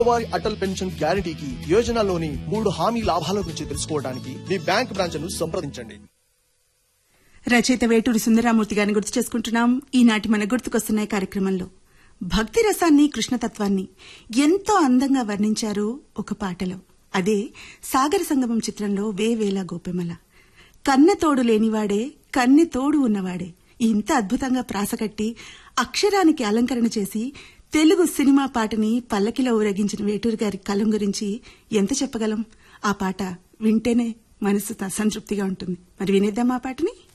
వారి అటల్ పెన్షన్ గ్యారంటీకి యోజనలోని మూడు హామీ లాభాల గురించి తెలుసుకోవడానికి మీ బ్యాంక్ బ్రాంచ్ ను సంప్రదించండి రచయిత వేటూరి సుందరామూర్తి గారిని గుర్తు చేసుకుంటున్నాం ఈనాటి మన గుర్తుకొస్తున్నాయి కార్యక్రమంలో భక్తి రసాన్ని కృష్ణతత్వాన్ని ఎంతో అందంగా వర్ణించారు ఒక పాటలో అదే సాగర సంగమం చిత్రంలో వేవేల గోపెమల కన్న తోడు లేనివాడే కన్నె తోడు ఉన్నవాడే ఇంత అద్భుతంగా ప్రాసకట్టి అక్షరానికి అలంకరణ చేసి తెలుగు సినిమా పాటని పల్లకిలో ఊరేగించిన వేటూరు గారి కలం గురించి ఎంత చెప్పగలం ఆ పాట వింటేనే మనసు త- సంతృప్తిగా ఉంటుంది మరి వినేద్దాం ఆ పాటని